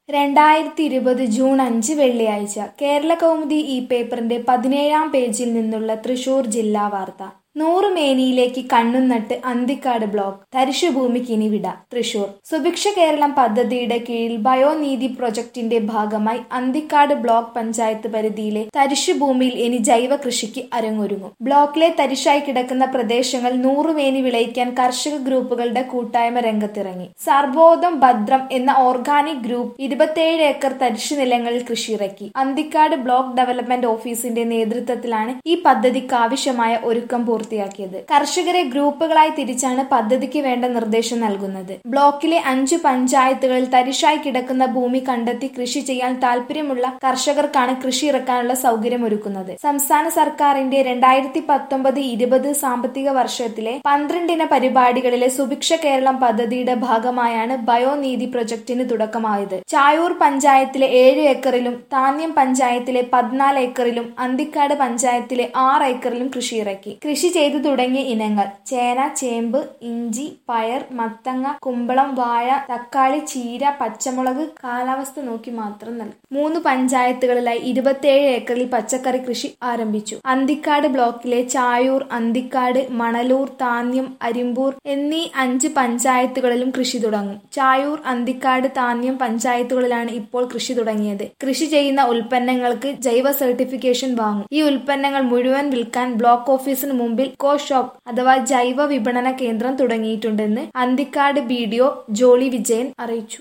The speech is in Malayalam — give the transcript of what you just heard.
രണ്ടായിരത്തി ഇരുപത് ജൂൺ അഞ്ച് വെള്ളിയാഴ്ച കേരള കൗമുദി ഈ പേപ്പറിന്റെ പതിനേഴാം പേജിൽ നിന്നുള്ള തൃശൂർ ജില്ലാ വാർത്ത നൂറ് മേനിയിലേക്ക് കണ്ണും നട്ട് അന്തിക്കാട് ബ്ലോക്ക് തരിശുഭൂമിക്കിനി വിട തൃശൂർ സുഭിക്ഷ കേരളം പദ്ധതിയുടെ കീഴിൽ ബയോനീതി പ്രൊജക്ടിന്റെ ഭാഗമായി അന്തിക്കാട് ബ്ലോക്ക് പഞ്ചായത്ത് പരിധിയിലെ തരിശുഭൂമിയിൽ ഇനി ജൈവ കൃഷിക്ക് അരങ്ങൊരുങ്ങും ബ്ലോക്കിലെ തരിശായി കിടക്കുന്ന പ്രദേശങ്ങൾ നൂറുമേനി വിളയിക്കാൻ കർഷക ഗ്രൂപ്പുകളുടെ കൂട്ടായ്മ രംഗത്തിറങ്ങി സർബോധം ഭദ്രം എന്ന ഓർഗാനിക് ഗ്രൂപ്പ് ഇരുപത്തിയേഴ് ഏക്കർ തരിശു നിലങ്ങളിൽ കൃഷിയിറക്കി അന്തിക്കാട് ബ്ലോക്ക് ഡെവലപ്മെന്റ് ഓഫീസിന്റെ നേതൃത്വത്തിലാണ് ഈ പദ്ധതിക്ക് ആവശ്യമായ ഒരുക്കം പൂർത്തിയാക്കിയത് കർഷകരെ ഗ്രൂപ്പുകളായി തിരിച്ചാണ് പദ്ധതിക്ക് വേണ്ട നിർദ്ദേശം നൽകുന്നത് ബ്ലോക്കിലെ അഞ്ചു പഞ്ചായത്തുകളിൽ തരിശായി കിടക്കുന്ന ഭൂമി കണ്ടെത്തി കൃഷി ചെയ്യാൻ താല്പര്യമുള്ള കർഷകർക്കാണ് കൃഷി ഇറക്കാനുള്ള സൗകര്യം ഒരുക്കുന്നത് സംസ്ഥാന സർക്കാരിന്റെ രണ്ടായിരത്തി പത്തൊമ്പത് ഇരുപത് സാമ്പത്തിക വർഷത്തിലെ പന്ത്രണ്ടിന പരിപാടികളിലെ സുഭിക്ഷ കേരളം പദ്ധതിയുടെ ഭാഗമായാണ് ബയോനീതി പ്രൊജക്ടിന് തുടക്കമായത് ചായൂർ പഞ്ചായത്തിലെ ഏഴ് ഏക്കറിലും താന്യം പഞ്ചായത്തിലെ പതിനാല് ഏക്കറിലും അന്തിക്കാട് പഞ്ചായത്തിലെ ആറ് ഏക്കറിലും കൃഷി ഇറക്കി കൃഷി ചെയ്തു തുടങ്ങിയ ഇനങ്ങൾ ചേന ചേമ്പ് ഇഞ്ചി പയർ മത്തങ്ങ കുമ്പളം വാഴ തക്കാളി ചീര പച്ചമുളക് കാലാവസ്ഥ നോക്കി മാത്രം നൽകും മൂന്ന് പഞ്ചായത്തുകളിലായി ഇരുപത്തിയേഴ് ഏക്കറിൽ പച്ചക്കറി കൃഷി ആരംഭിച്ചു അന്തിക്കാട് ബ്ലോക്കിലെ ചായൂർ അന്തിക്കാട് മണലൂർ താന്യം അരിമ്പൂർ എന്നീ അഞ്ച് പഞ്ചായത്തുകളിലും കൃഷി തുടങ്ങും ചായൂർ അന്തിക്കാട് താന്യം പഞ്ചായത്തുകളിലാണ് ഇപ്പോൾ കൃഷി തുടങ്ങിയത് കൃഷി ചെയ്യുന്ന ഉൽപ്പന്നങ്ങൾക്ക് ജൈവ സർട്ടിഫിക്കേഷൻ വാങ്ങും ഈ ഉൽപ്പന്നങ്ങൾ മുഴുവൻ വിൽക്കാൻ ബ്ലോക്ക് ഓഫീസിന് മുമ്പിൽ കോ ഷോപ്പ് അഥവാ ജൈവ വിപണന കേന്ദ്രം തുടങ്ങിയിട്ടുണ്ടെന്ന് അന്തിക്കാട് ബി ജോളി വിജയൻ അറിയിച്ചു